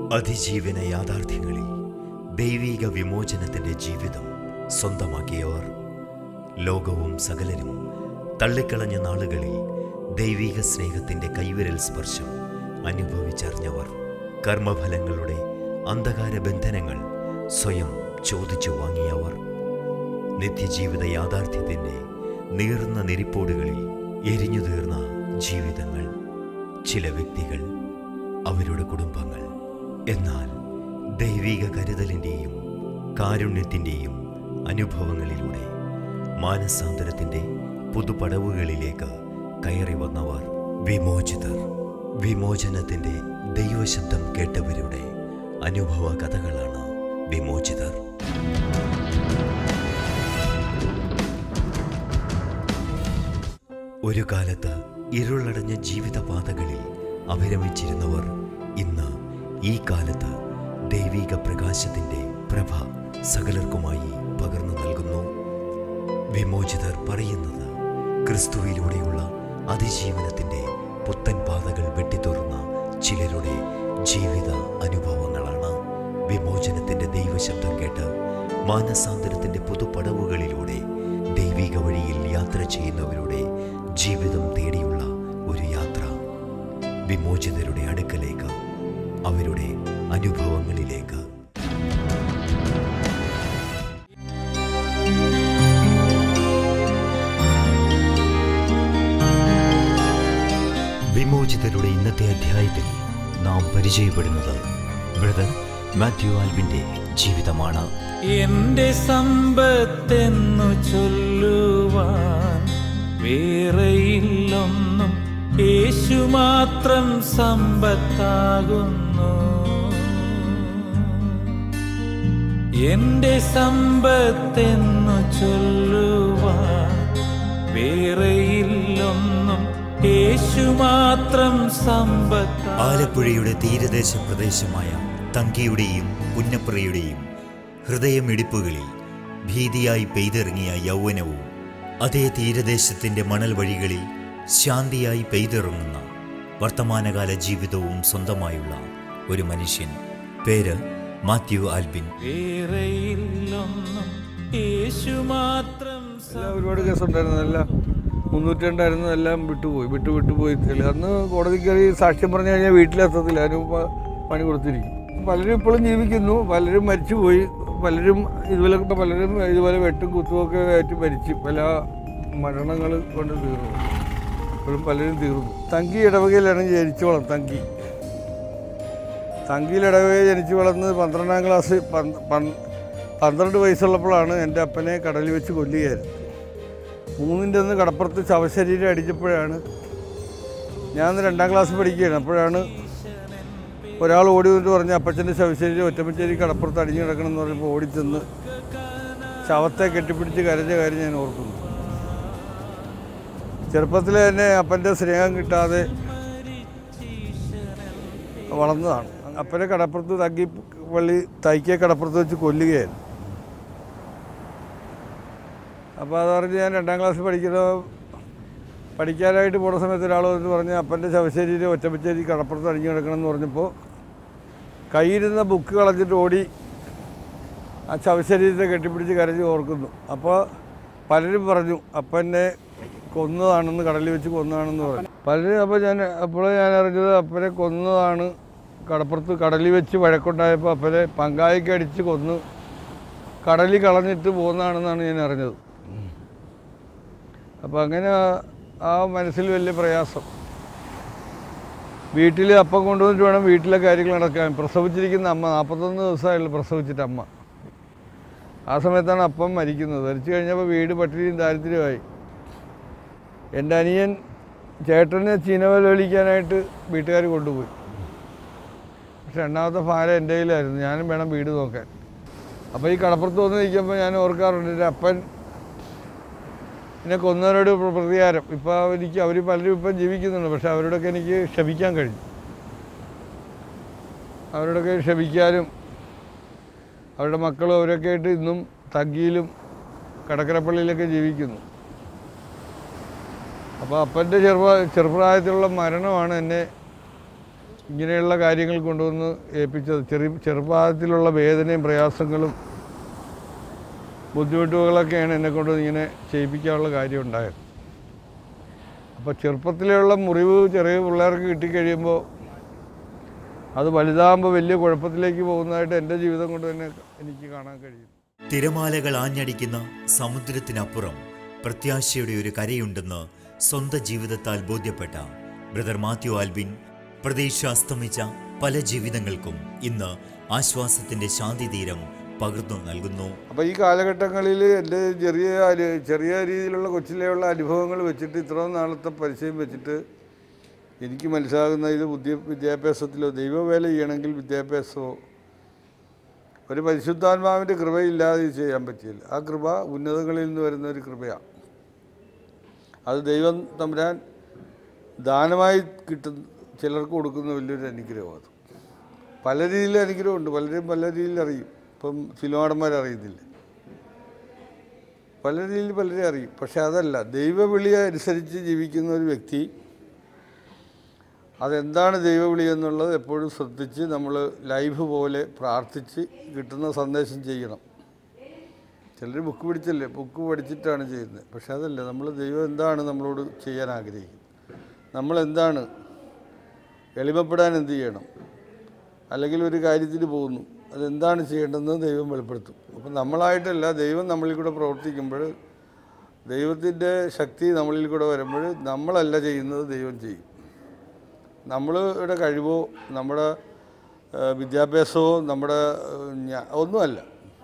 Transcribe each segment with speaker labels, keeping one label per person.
Speaker 1: അതിജീവന യാഥാർത്ഥ്യങ്ങളിൽ ദൈവീക വിമോചനത്തിന്റെ ജീവിതം സ്വന്തമാക്കിയവർ ലോകവും സകലരും തള്ളിക്കളഞ്ഞ നാളുകളിൽ ദൈവീക സ്നേഹത്തിന്റെ കൈവിരൽ സ്പർശം അനുഭവിച്ചറിഞ്ഞവർ കർമ്മഫലങ്ങളുടെ അന്ധകാര ബന്ധനങ്ങൾ സ്വയം ചോദിച്ചു വാങ്ങിയവർ നിത്യജീവിത യാഥാർത്ഥ്യത്തിന്റെ നീർന്ന നെരിപ്പോടുകളിൽ എരിഞ്ഞു തീർന്ന ജീവിതങ്ങൾ ചില വ്യക്തികൾ അവരുടെ കുടുംബങ്ങൾ എന്നാൽ ദൈവിക കരുതലിൻ്റെയും കാരുണ്യത്തിൻ്റെയും അനുഭവങ്ങളിലൂടെ മാനസാന്തരത്തിൻ്റെ പുതുപടവുകളിലേക്ക് കയറി വന്നവർ വിമോചിതർ വിമോചനത്തിൻ്റെ ദൈവശബ്ദം കേട്ടവരുടെ അനുഭവ കഥകളാണ് വിമോചിതർ ഒരു കാലത്ത് ഇരുളടഞ്ഞ ജീവിതപാതകളിൽ അഭിരമിച്ചിരുന്നവർ ഇന്ന് ഈ കാലത്ത് ദൈവിക പ്രകാശത്തിന്റെ പ്രഭ സകലർക്കുമായി പകർന്നു നൽകുന്നു വിമോചിതർ പറയുന്നത് ക്രിസ്തുവിലൂടെയുള്ള അതിജീവനത്തിന്റെ പുത്തൻ പാതകൾ വെട്ടിത്തുറന്ന ചിലരുടെ ജീവിത അനുഭവങ്ങളാണ് വിമോചനത്തിന്റെ ദൈവശബ്ദം കേട്ട് മാനസാന്തരത്തിന്റെ പുതുപടവുകളിലൂടെ ദൈവിക വഴിയിൽ യാത്ര ചെയ്യുന്നവരുടെ ജീവിതം തേടിയുള്ള ഒരു യാത്ര വിമോചിതരുടെ അടുക്കലേക്ക് അവരുടെ അനുഭവങ്ങളിലേക്ക് വിമോചിതരുടെ ഇന്നത്തെ അധ്യായത്തിൽ നാം പരിചയപ്പെടുന്നത് ബ്രദർ മാത്യു ആൽവിന്റെ ജീവിതമാണ്
Speaker 2: എന്റെ സമ്പത്തെന്നു ചൊല്ലുവാൻ വേറെയില്ലൊന്നും യേശു മാത്രം സമ്പത്താകുന്നു എന്റെ സമ്പത്തെന്നു ചൊല്ലുവാൻ വേറെയില്ലൊന്നും യേശു മാത്രം സമ്പത്താ
Speaker 1: ആലപ്പുഴയുടെ തീരദേശ പ്രദേശമായ തങ്കിയുടെയും പുന്നപ്രയുടെയും ഹൃദയമിടിപ്പുകളിൽ ഭീതിയായി പെയ്തിറങ്ങിയ യൗവനവും അതേ തീരദേശത്തിന്റെ മണൽ വഴികളിൽ ശാന്തിയായി പെയ്തിറങ്ങുന്ന വർത്തമാനകാല ജീവിതവും സ്വന്തമായുള്ള ഒരു മനുഷ്യൻ പേര് മാത്യു ആൽബിൻ
Speaker 2: വേറെയില്ലൊന്നും യേശു മാത്രം
Speaker 3: എല്ലാം ഒരുപാട് കേസുണ്ടായിരുന്നു എല്ലാം മുന്നൂറ്റി രണ്ടായിരുന്നു എല്ലാം വിട്ടുപോയി വിട്ടു വിട്ടുപോയി അന്ന് കോടതി കയറി സാക്ഷ്യം പറഞ്ഞു കഴിഞ്ഞാൽ വീട്ടിലെത്തത്തില്ല അതിന് മുമ്പ് പണി കൊടുത്തിരിക്കും പലരും ഇപ്പോഴും ജീവിക്കുന്നു പലരും മരിച്ചുപോയി പലരും ഇതുപോലെ പലരും ഇതുപോലെ വെട്ടും കുത്തുമൊക്കെ ആയിട്ട് മരിച്ചു പല മരണങ്ങൾ കൊണ്ട് തീർന്നു ഇപ്പോഴും പലരും തീർന്നു തങ്കി ഇടവകയിലാണ് ജനിച്ചു വളർന്നത് തങ്കി തങ്കിയിൽ ഇടവകയിൽ ജനിച്ചു വളർന്ന് പന്ത്രണ്ടാം ക്ലാസ് പന്ത്- പന്ത്- പന്ത്രണ്ട് വയസ്സുള്ളപ്പോഴാണ് എൻ്റെ അപ്പനെ കടലിൽ വെച്ച് കൊല്ലുകയായിരുന്നു മൂന്നിൻ്റെ ഒന്ന് കടപ്പുറത്ത് ശവശരീരം അടിച്ചപ്പോഴാണ് ഞാൻ അന്ന് രണ്ടാം ക്ലാസ് പഠിക്കുകയാണ് അപ്പോഴാണ് ഒരാൾ ഓടി വന്നിട്ട് പറഞ്ഞ് അപ്പച്ചൻ്റെ ശവശരീരം ഒറ്റമച്ചേരി കടപ്പുറത്ത് അടിഞ്ഞു കിടക്കണം എന്ന് പറഞ്ഞപ്പോൾ ഓടിച്ചെന്ന് ശവത്തെ കെട്ടിപ്പിടിച്ച് കരഞ്ഞ കാര്യം ഞാൻ ഓർക്കുന്നു ചെറുപ്പത്തിൽ തന്നെ അപ്പൻ്റെ സ്നേഹം കിട്ടാതെ വളർന്നതാണ് അപ്പനെ കടപ്പുറത്ത് തങ്കി പള്ളി തൈക്കെ കടപ്പുറത്ത് വെച്ച് കൊല്ലുകയായിരുന്നു അപ്പോൾ അത് പറഞ്ഞ് ഞാൻ രണ്ടാം ക്ലാസ്സിൽ പഠിക്കുന്ന പഠിക്കാനായിട്ട് പോണ സമയത്ത് ഒരാൾ വന്ന് പറഞ്ഞ് അപ്പൻ്റെ ശവശരീരം ഒറ്റപ്പച്ചേരി കടപ്പുറത്ത് അടിഞ്ഞു കിടക്കണം എന്ന് പറഞ്ഞപ്പോൾ കയ്യിരുന്ന ബുക്ക് കളഞ്ഞിട്ട് ഓടി ആ ശവശരീരത്തെ കെട്ടിപ്പിടിച്ച് കരഞ്ഞ് ഓർക്കുന്നു അപ്പോൾ പലരും പറഞ്ഞു അപ്പനെ കൊന്നതാണെന്ന് കടലിൽ വെച്ച് കൊന്നതാണെന്ന് പറഞ്ഞു പലരും അപ്പോൾ ഞാൻ അപ്പോഴേ ഞാൻ അറിഞ്ഞത് അപ്പനെ കൊന്നതാണ് കടപ്പുറത്ത് കടലിൽ വെച്ച് വഴക്കുണ്ടായപ്പോൾ അപ്പനെ പങ്കായിക്ക് അടിച്ച് കൊന്ന് കടലിൽ കളഞ്ഞിട്ട് പോകുന്നതാണെന്നാണ് ഞാൻ അറിഞ്ഞത് അപ്പോൾ അങ്ങനെ ആ- ആ മനസ്സിൽ വലിയ പ്രയാസം വീട്ടിൽ അപ്പം കൊണ്ടുവന്നിട്ട് വേണം വീട്ടിലെ കാര്യങ്ങൾ നടക്കാൻ പ്രസവിച്ചിരിക്കുന്ന അമ്മ നാൽപ്പത്തൊന്ന് ദിവസമായുള്ളൂ പ്രസവിച്ചിട്ട് അമ്മ ആ സമയത്താണ് അപ്പം മരിക്കുന്നത് മരിച്ചു കഴിഞ്ഞപ്പോൾ വീട് പട്ടിണിയും ദാരിദ്ര്യമായി എൻ്റെ അനിയൻ ചേട്ടനെ ചീനവല വിളിക്കാനായിട്ട് വീട്ടുകാർ കൊണ്ടുപോയി പക്ഷെ രണ്ടാമത്തെ ഭാരം എൻ്റെ കയ്യിലായിരുന്നു ഞാനും വേണം വീട് നോക്കാൻ അപ്പോൾ ഈ കടപ്പുറത്ത് വന്ന് നിൽക്കുമ്പോൾ ഞാൻ ഓർക്കാറുണ്ട് എൻ്റെ അപ്പൻ എന്നെ കൊന്നവരോട് പ്ര- പ്രതികാരം ഇപ്പോൾ എനിക്ക് അവർ പലരും ഇപ്പം ജീവിക്കുന്നുണ്ട് പക്ഷെ അവരോടൊക്കെ എനിക്ക് ക്ഷമിക്കാൻ കഴിഞ്ഞു അവരോടൊക്കെ ക്ഷമിക്കാനും അവരുടെ മക്കളും അവരൊക്കെ ആയിട്ട് ഇന്നും തഗ്ഗിയിലും കടക്കരപ്പള്ളിയിലൊക്കെ ജീവിക്കുന്നു അപ്പോൾ അപ്പൻ്റെ ചെറുപ്പ ചെറുപ്രായത്തിലുള്ള മരണമാണ് എന്നെ ഇങ്ങനെയുള്ള കാര്യങ്ങൾ കൊണ്ടുവന്ന് ഏൽപ്പിച്ചത് ചെറിയ ചെറുപ്രായത്തിലുള്ള വേദനയും പ്രയാസങ്ങളും ബുദ്ധിമുട്ടുകളൊക്കെയാണ് എന്നെ കൊണ്ട് ഇങ്ങനെ ചെയ്യിപ്പിക്കാനുള്ള കാര്യം ഉണ്ടായത് അപ്പോൾ ചെറുപ്പത്തിലുള്ള മുറിവ് ചെറിയ പിള്ളേർക്ക് കിട്ടിക്കഴിയുമ്പോൾ അത് വലുതാകുമ്പോൾ വലിയ കുഴപ്പത്തിലേക്ക് പോകുന്നതായിട്ട് എൻ്റെ ജീവിതം കൊണ്ട് തന്നെ എനിക്ക് കാണാൻ കഴിയും
Speaker 1: തിരമാലകൾ ആഞ്ഞടിക്കുന്ന സമുദ്രത്തിനപ്പുറം പ്രത്യാശയുടെ ഒരു കരയുണ്ടെന്ന് സ്വന്തം ജീവിതത്താൽ ബോധ്യപ്പെട്ട ബ്രദർ മാത്യു ആൽബിൻ പ്രതീക്ഷ അസ്തമിച്ച പല ജീവിതങ്ങൾക്കും ഇന്ന് ആശ്വാസത്തിന്റെ ശാന്തി തീരം പകർന്നു നൽകുന്നു
Speaker 3: അപ്പോൾ ഈ കാലഘട്ടങ്ങളിൽ എൻ്റെ ചെറിയ അനു- ചെറിയ രീതിയിലുള്ള കൊച്ചിലെയുള്ള അനുഭവങ്ങൾ വെച്ചിട്ട് ഇത്രയും നാളത്തെ പരിചയം വെച്ചിട്ട് എനിക്ക് മനസ്സിലാകുന്ന ഇത് ബുദ്ധി വിദ്യാഭ്യാസത്തിലോ ദൈവവേല ചെയ്യണമെങ്കിൽ വിദ്യാഭ്യാസമോ ഒരു പരിശുദ്ധാത്മാവിൻ്റെ കൃപയില്ലാതെ ഇത് ചെയ്യാൻ പറ്റില്ല ആ കൃപ ഉന്നതങ്ങളിൽ നിന്ന് വരുന്ന ഒരു കൃപയാണ് അത് ദൈവം തമ്പുരാൻ ദാനമായി കിട്ടുന്ന ചിലർക്ക് കൊടുക്കുന്ന വലിയൊരു അനുഗ്രഹമാണ് അത് പല രീതിയിൽ അനുഗ്രഹമുണ്ട് പലരും പല രീതിയിൽ അറിയും ഇപ്പം ഫിലോടന്മാർ അറിയത്തില്ല പല രീതിയിൽ പലരെ അറിയും പക്ഷെ അതല്ല ദൈവവിളി അനുസരിച്ച് ജീവിക്കുന്ന ഒരു വ്യക്തി അതെന്താണ് ദൈവവിളി എന്നുള്ളത് എപ്പോഴും ശ്രദ്ധിച്ച് നമ്മൾ ലൈഫ് പോലെ പ്രാർത്ഥിച്ച് കിട്ടുന്ന സന്ദേശം ചെയ്യണം ചിലർ ബുക്ക് പിടിച്ചല്ലേ ബുക്ക് പഠിച്ചിട്ടാണ് ചെയ്യുന്നത് പക്ഷെ അതല്ല നമ്മൾ ദൈവം എന്താണ് നമ്മളോട് ചെയ്യാൻ ആഗ്രഹിക്കുന്നത് നമ്മൾ എന്താണ് എളിമപ്പെടാൻ എന്ത് ചെയ്യണം അല്ലെങ്കിൽ ഒരു കാര്യത്തിന് പോകുന്നു അതെന്താണ് ചെയ്യേണ്ടതെന്ന് ദൈവം വെളിപ്പെടുത്തും അപ്പം നമ്മളായിട്ടല്ല ദൈവം നമ്മളിൽ കൂടെ പ്രവർത്തിക്കുമ്പോൾ ദൈവത്തിൻ്റെ ശക്തി നമ്മളിൽ കൂടെ വരുമ്പോൾ നമ്മളല്ല ചെയ്യുന്നത് ദൈവം ചെയ്യും നമ്മളുടെ കഴിവോ നമ്മുടെ ആ, വിദ്യാഭ്യാസമോ നമ്മുടെ ആ, ഞാ- ഒന്നുമല്ല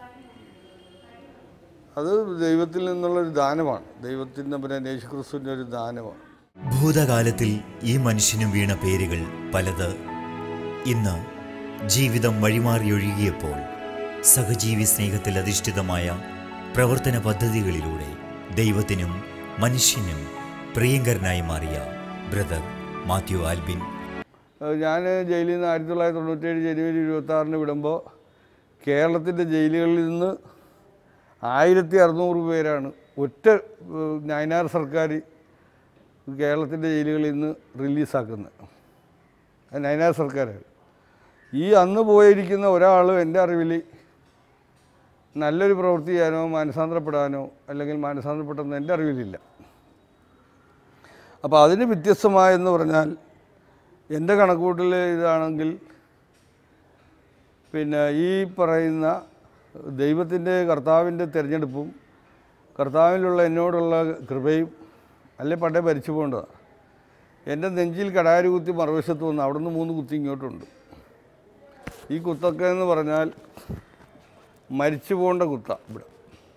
Speaker 3: അത് ദൈവത്തിൽ നിന്നുള്ളൊരു ദാനമാണ് ദൈവത്തിൻ്റെ പിന്നെ യേശു ക്രിസ്തുവിൻ്റെ ഒരു ദാനമാണ്
Speaker 1: ഭൂതകാലത്തിൽ ഈ മനുഷ്യനും വീണ പേരുകൾ പലത് ഇന്ന് ജീവിതം വഴിമാറിയൊഴുകിയപ്പോൾ സഹജീവി സ്നേഹത്തിൽ അധിഷ്ഠിതമായ പ്രവർത്തന പദ്ധതികളിലൂടെ ദൈവത്തിനും മനുഷ്യനും പ്രിയങ്കരനായി മാറിയ ബ്രദർ മാത്യു ആൽബിൻ
Speaker 3: ഞാൻ ജയിലിൽ നിന്ന് ആയിരത്തി തൊള്ളായിരത്തി തൊണ്ണൂറ്റേഴ് ജനുവരി ഇരുപത്താറിന് വിടുമ്പോൾ കേരളത്തിൻ്റെ ജയിലുകളിൽ നിന്ന് ആയിരത്തി അറുന്നൂറ് പേരാണ് ഒറ്റ ഏഹ്, നയനാർ സർക്കാർ കേരളത്തിൻ്റെ ജയിലുകളിൽ നിന്ന് റിലീസാക്കുന്നത് അത് നയനാർ സർക്കാർ ഈ അന്ന് പോയിരിക്കുന്ന ഒരാൾ എൻ്റെ അറിവിൽ നല്ലൊരു പ്രവൃത്തി ചെയ്യാനോ മാനസാന്തരപ്പെടാനോ അല്ലെങ്കിൽ മാനസാന്തരപ്പെട്ടെന്ന് എൻ്റെ അറിവിലില്ല അപ്പോൾ അതിന് വ്യത്യസ്തമായെന്ന് പറഞ്ഞാൽ എൻ്റെ കണക്കൂട്ടൽ ഇതാണെങ്കിൽ പിന്നെ ഈ പറയുന്ന ദൈവത്തിൻ്റെ കർത്താവിൻ്റെ തിരഞ്ഞെടുപ്പും കർത്താവിലുള്ള എന്നോടുള്ള കൃപയും അല്ലെ പണ്ടേ ഭരിച്ചു പോകേണ്ടതാണ് എൻ്റെ നെഞ്ചിൽ കടാരി കുത്തി മറുവശത്ത് വന്ന് അവിടെ നിന്ന് മൂന്ന് കുത്തി ഇങ്ങോട്ടുണ്ട് ഈ കുത്തൊക്കെ എന്ന് പറഞ്ഞാൽ മരിച്ചു പോകേണ്ട കുത്ത ഇവിടെ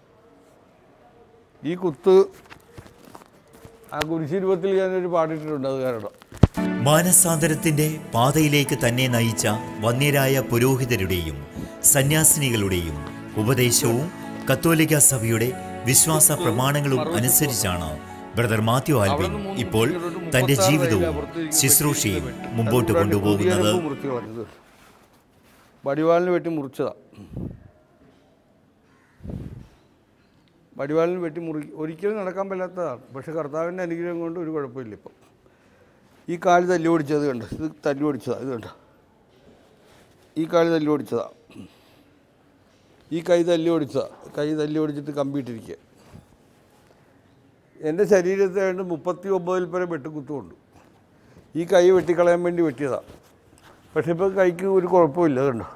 Speaker 3: ഈ കുത്ത് ആ കുരിശിരൂപത്തിൽ ഞാനൊരു പാടിയിട്ടുണ്ട് അത് കാരണം
Speaker 1: മാനസാന്തരത്തിന്റെ പാതയിലേക്ക് തന്നെ നയിച്ച വന്യരായ പുരോഹിതരുടെയും സന്യാസിനികളുടെയും ഉപദേശവും കത്തോലിക്ക സഭയുടെ വിശ്വാസ പ്രമാണങ്ങളും അനുസരിച്ചാണ് ബ്രദർ മാത്യു ആൽബിൻ ഇപ്പോൾ തന്റെ ജീവിതവും ശുശ്രൂഷയും മുമ്പോട്ട് കൊണ്ടുപോകുന്നത്
Speaker 3: മുറിച്ച് കളഞ്ഞത് വടിവാളിന് വെട്ടി മുറിച്ചതാ വടിവാളിന് വെട്ടി മുറി ഒരിക്കലും നടക്കാൻ പറ്റാത്തതാണ് പക്ഷെ കർത്താവിൻ്റെ അനുഗ്രഹം കൊണ്ട് ഒരു കുഴപ്പമില്ല ഇപ്പം ഈ കാല് തല്ലി ഓടിച്ചത് കണ്ട് ഇത് തല്ലി ഓടിച്ചതാ ഇത് കണ്ട ഈ കാല് തല്ലി ഓടിച്ചതാ ഈ കൈ തല്ലി ഓടിച്ചതാ കൈ തല്ലി ഓടിച്ചിട്ട് കമ്പിയിട്ടിരിക്കുക എൻ്റെ ശരീരത്തെ കണ്ട് മുപ്പത്തി ഒമ്പതിൽ പരം വെട്ടുകുത്തുമുണ്ട് ഈ കൈ വെട്ടിക്കളയാൻ വേണ്ടി വെട്ടിയതാണ് പക്ഷെ ഇപ്പോൾ കൈക്ക് ഒരു കുഴപ്പമില്ല അതുണ്ടോ